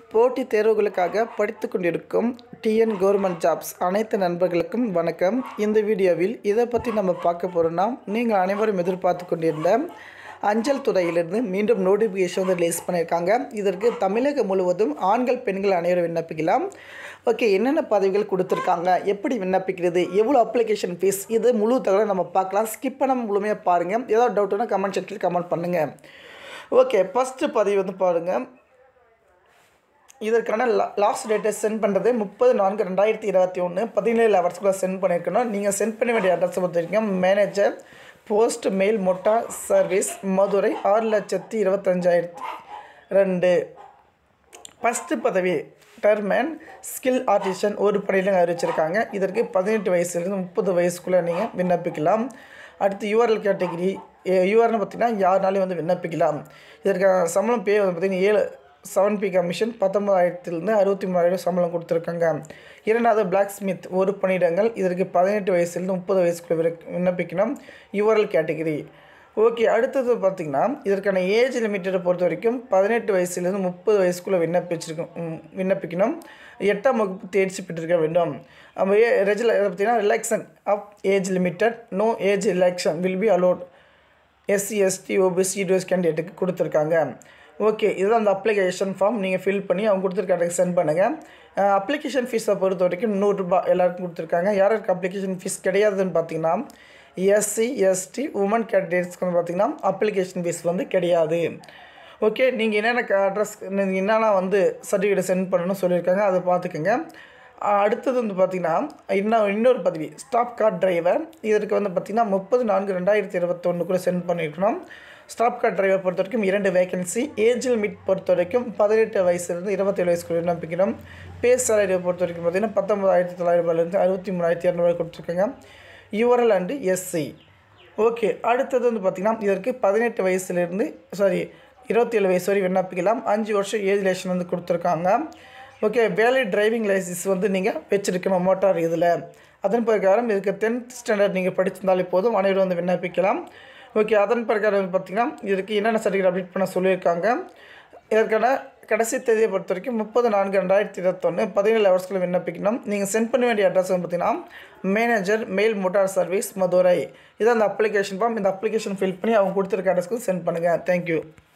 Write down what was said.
போட்டித் தேர்வுகளுக்காக படித்து கொண்டிருக்கும் டிஎன் கவர்மெண்ட் ஜாப்ஸ் அனைத்து நண்பர்களுக்கும் வணக்கம் இந்த வீடியோவில் இதை பற்றி நம்ம பார்க்க போகிறோம்னா நீங்கள் அனைவரும் எதிர்பார்த்து கொண்டிருந்த அஞ்சல் துறையிலிருந்து மீண்டும் நோட்டிஃபிகேஷன் வந்து ரிலீஸ் பண்ணியிருக்காங்க இதற்கு தமிழகம் முழுவதும் ஆண்கள் பெண்கள் அனைவரும் விண்ணப்பிக்கலாம் ஓகே என்னென்ன பதவிகள் கொடுத்துருக்காங்க எப்படி விண்ணப்பிக்கிறது எவ்வளோ அப்ளிகேஷன் ஃபீஸ் இது முழு தகவலை நம்ம பார்க்கலாம் ஸ்கிப் பண்ணாமல் முழுமையாக பாருங்கள் ஏதாவது டவுட்னா கமெண்ட் செக்ஷனில் கமெண்ட் பண்ணுங்கள் ஓகே ஃபஸ்ட்டு பதவி வந்து பாருங்கள் இதற்கான லாஸ்ட் டேட்டை சென்ட் பண்ணுறது முப்பது நான்கு ரெண்டாயிரத்தி இருபத்தி ஒன்று பதினேழு ஹவர்ஸ்க்குள்ளே சென்ட் பண்ணியிருக்கணும் நீங்கள் சென்ட் பண்ண வேண்டிய அட்ரஸ் பொறுத்த வரைக்கும் manager post mail motor service Madurai ஆறு லட்சத்தி இருபத்தஞ்சாயிரத்தி ரெண்டு ஃபஸ்ட்டு பதவி டர்மேன் ஸ்கில் ஆர்டிஷன் ஒரு பணியில் அறிவிச்சிருக்காங்க இதற்கு பதினெட்டு வயசுலேருந்து முப்பது வயசுக்குள்ளே நீங்கள் விண்ணப்பிக்கலாம் அடுத்து யூஆர்எல் கேட்டகிரி யூஆர்னு பார்த்தீங்கன்னா யாருனாலையும் வந்து விண்ணப்பிக்கலாம் இதற்கான சம்பளம் பே வந்து பார்த்திங்கன்னா ஏழு செவன் பி கமிஷன் பத்தொம்பதாயிரத்துலேருந்து அறுபத்தி மூணாயிரம் சம்பளம் கொடுத்துருக்காங்க இரண்டாவது பிளாக் ஸ்மித் ஒரு பணியிடங்கள் இதற்கு பதினெட்டு வயசுலேருந்து முப்பது வயசுக்குள்ள விண்ணப்பிக்கணும் யூஆர்எல் கேட்டகிரி ஓகே அடுத்தது பார்த்திங்கன்னா இதற்கான ஏஜ் லிமிட்டை பொறுத்த வரைக்கும் பதினெட்டு வயசுலேருந்து முப்பது வயசுக்குள்ளே விண்ணப்பிச்சிருக்கும் விண்ணப்பிக்கணும் எட்டாம் வகுப்பு தேர்ச்சி பெற்றிருக்க வேண்டும் நம்ம ஏ ரெஜில் பார்த்திங்கன்னா relaxation of age limited no age relaxation will be allotted SC ST OBC இடோஸ் கேண்டிடேட்டுக்கு கொடுத்துருக்காங்க ஓகே இதுதான் அந்த அப்ளிகேஷன் ஃபார்ம் நீங்கள் ஃபில் பண்ணி அவங்க கொடுத்துருக்க சென்ட் பண்ணுங்கள் அப்ளிகேஷன் ஃபீஸை பொறுத்த வரைக்கும் நூறுரூபா எல்லாருக்கும் கொடுத்துருக்காங்க யாருக்கு அப்ளிகேஷன் ஃபீஸ் கிடையாதுன்னு பார்த்தீங்கன்னா எஸ்சி எஸ்டி உமன் கேண்டிடேட்ஸ்க்கு வந்து பார்த்திங்கன்னா அப்ளிகேஷன் ஃபீஸ் வந்து கிடையாது ஓகே நீங்கள் என்னென்ன அட்ரஸ் நீங்கள் என்னென்ன வந்து சர்டிஃபிகேட் சென்ட் பண்ணணும்னு சொல்லியிருக்காங்க அதை பார்த்துக்கோங்க அடுத்தது வந்து பார்த்திங்கன்னா இன்னும் இன்னொரு பதவி ஸ்டாப் கார் டிரைவர் இதற்கு வந்து பார்த்திங்கன்னா முப்பது நான்கு ரெண்டாயிரத்தி இருபத்தொன்னுக்குள்ளே சென்ட் பண்ணியிருக்கணும் ஸ்டாப் கார் டிரைவர் பொறுத்த வரைக்கும் இரண்டு வேகன்சி ஏஜ் லிமிட் பொறுத்த வரைக்கும் பதினெட்டு வயசுலேருந்து இருபத்தேழு வயசுக்குள்ள விண்ணப்பிக்கணும் பே சேலரியை பொறுத்த வரைக்கும் பார்த்திங்கன்னா பத்தொம்பதாயிரத்தி தொள்ளாயிரம் ரூபாயிலேருந்து அறுபத்தி மூணாயிரத்தி இரநூறுவா கொடுத்துருக்காங்க யூஆர்எல் அண்டு எஸ்சி ஓகே அடுத்தது வந்து பார்த்திங்கன்னா இதற்கு பதினெட்டு வயசுலேருந்து சாரி இருபத்தேழு வயசு வரை விண்ணப்பிக்கலாம் அஞ்சு வருஷம் ஏஜ் ரிலேஷன் வந்து கொடுத்துருக்காங்க ஓகே வேலை டிரைவிங் லைசன்ஸ் வந்து நீங்கள் வச்சுருக்கணும் மோட்டார் இதில் அதன் பிரகாரம் இதுக்கு டென்த் ஸ்டாண்டர்ட் நீங்கள் படிச்சிருந்தாலே போதும் அனைவரும் வந்து விண்ணப்பிக்கலாம் ஓகே அதன் பிரகாரம் வந்து பார்த்திங்கன்னா இதுக்கு என்னென்ன சர்டிஃபிகேட் அப்டேட் பண்ண சொல்லியிருக்காங்க இதற்கான கடைசி தேதியை பொறுத்த வரைக்கும் முப்பது நான்கு ரெண்டாயிரத்தி இருபத்தொன்று பதினேழு ஹவர்ஸ்க்குள்ள விண்ணப்பிக்கணும் நீங்கள் சென்ட் பண்ண வேண்டிய அட்ரஸ் வந்து பார்த்திங்கன்னா manager mail motor service Madurai இதான் அந்த அப்ளிகேஷன் ஃபார்ம் இந்த அப்ளிகேஷன் ஃபில் பண்ணி அவங்க கொடுத்துருக்க அட்ரஸ்க்கு சென்ட் பண்ணுங்கள் தேங்க்யூ